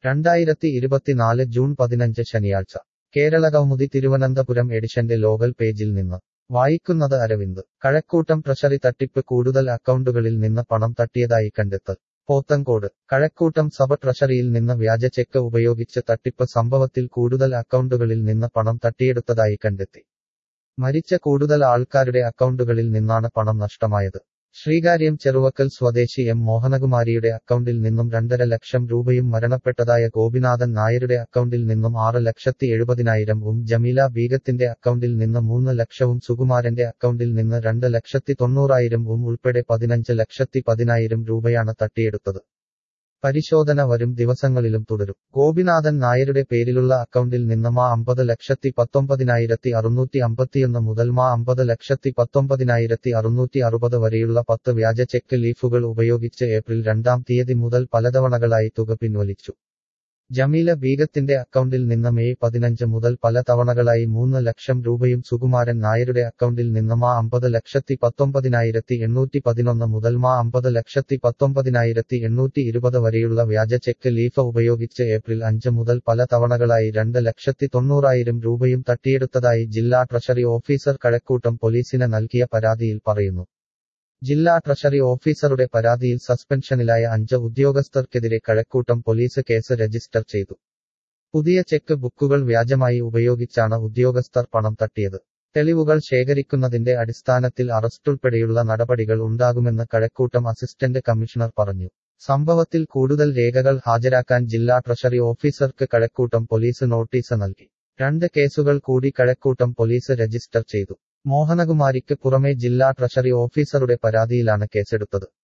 രണ്ടായിരത്തി ഇരുപത്തിനാല് ജൂൺ പതിനഞ്ച് ശനിയാഴ്ച കേരളകൗമുദി തിരുവനന്തപുരം എഡിഷന്റെ ലോകൽ പേജിൽ നിന്ന് വായിക്കുന്നത് അരവിന്ദ് കഴക്കൂട്ടം ട്രഷറി തട്ടിപ്പ് കൂടുതൽ അക്കൗണ്ടുകളിൽ നിന്ന് പണം തട്ടിയതായി കണ്ടെത്തൽ പോത്തങ്കോട് കഴക്കൂട്ടം സബ് ട്രഷറിയിൽ നിന്ന് വ്യാജ ചെക്ക് ഉപയോഗിച്ച് തട്ടിപ്പ് സംഭവത്തിൽ കൂടുതൽ അക്കൗണ്ടുകളിൽ നിന്ന് പണം തട്ടിയെടുത്തതായി കണ്ടെത്തി മരിച്ച കൂടുതൽ ആൾക്കാരുടെ അക്കൗണ്ടുകളിൽ നിന്നാണ് പണം നഷ്ടമായത് ശ്രീകാര്യം ചെറുവക്കൽ സ്വദേശി എം മോഹനകുമാരിയുടെ അക്കൗണ്ടിൽ നിന്നും രണ്ടര ലക്ഷം രൂപയും മരണപ്പെട്ടതായ ഗോപിനാഥൻ നായരുടെ അക്കൗണ്ടിൽ നിന്നും ആറ് ലക്ഷത്തി എഴുപതിനായിരം ഉം ജമീല ബീഗത്തിന്റെ അക്കൗണ്ടിൽ നിന്ന് മൂന്ന് ലക്ഷവും സുകുമാരന്റെ അക്കൗണ്ടിൽ നിന്ന് രണ്ട് ലക്ഷത്തി തൊണ്ണൂറായിരം ഉം ഉൾപ്പെടെ പതിനഞ്ച് ലക്ഷത്തി പതിനായിരം രൂപയാണ് തട്ടിയെടുത്തത് പരിശോധന വരും ദിവസങ്ങളിലും തുടരും ഗോപിനാഥൻ നായരുടെ പേരിലുള്ള അക്കൗണ്ടിൽ നിന്ന് മാ അമ്പത് ലക്ഷത്തി പത്തൊമ്പതിനായിരത്തി അറുന്നൂറ്റി അമ്പത്തിയൊന്ന് മുതൽ മാ അമ്പത് ലക്ഷത്തി പത്തൊമ്പതിനായിരത്തി അറുന്നൂറ്റി അറുപത് വരെയുള്ള പത്ത് വ്യാജ ചെക്ക് ലീഫുകൾ ഉപയോഗിച്ച് ഏപ്രിൽ രണ്ടാം തീയതി മുതൽ പലതവണകളായി തുക പിൻവലിച്ചു ജമീല ബീഗത്തിന്റെ അക്കൗണ്ടിൽ നിന്ന് മെയ് പതിനഞ്ച് മുതൽ പല തവണകളായി മൂന്ന് ലക്ഷം രൂപയും സുകുമാരൻ നായരുടെ അക്കൗണ്ടിൽ നിന്ന് മാ അമ്പത് ലക്ഷത്തി പത്തൊമ്പതിനായിരത്തി എണ്ണൂറ്റി പതിനൊന്ന് മുതൽ മാ അമ്പത് ലക്ഷത്തി പത്തൊമ്പതിനായിരത്തി എണ്ണൂറ്റി ഇരുപത് വരെയുള്ള വ്യാജ ചെക്ക് ലീഫ ഉപയോഗിച്ച് ഏപ്രിൽ അഞ്ച് മുതൽ പല തവണകളായി രണ്ട് ലക്ഷത്തി തൊണ്ണൂറായിരം രൂപയും തട്ടിയെടുത്തതായി ജില്ലാ ട്രഷറി ഓഫീസർ കഴക്കൂട്ടം പോലീസിന് നൽകിയ പരാതിയിൽ പറയുന്നു ജില്ലാ ട്രഷറി ഓഫീസറുടെ പരാതിയിൽ സസ്പെൻഷനിലായ അഞ്ച് ഉദ്യോഗസ്ഥർക്കെതിരെ കഴക്കൂട്ടം പോലീസ് കേസ് രജിസ്റ്റർ ചെയ്തു പുതിയ ചെക്ക് ബുക്കുകൾ വ്യാജമായി ഉപയോഗിച്ചാണ് ഉദ്യോഗസ്ഥർ പണം തട്ടിയത് തെളിവുകൾ ശേഖരിക്കുന്നതിന്റെ അടിസ്ഥാനത്തിൽ അറസ്റ്റുൾപ്പെടെയുള്ള നടപടികൾ ഉണ്ടാകുമെന്ന് കഴക്കൂട്ടം അസിസ്റ്റന്റ് കമ്മീഷണർ പറഞ്ഞു സംഭവത്തിൽ കൂടുതൽ രേഖകൾ ഹാജരാക്കാൻ ജില്ലാ ട്രഷറി ഓഫീസർക്ക് കഴക്കൂട്ടം പോലീസ് നോട്ടീസ് നൽകി രണ്ട് കേസുകൾ കൂടി കഴക്കൂട്ടം പോലീസ് രജിസ്റ്റർ ചെയ്തു മോഹനകുമാരിക്ക് പുറമെ ജില്ലാ ട്രഷറി ഓഫീസറുടെ പരാതിയിലാണ് കേസെടുത്തത്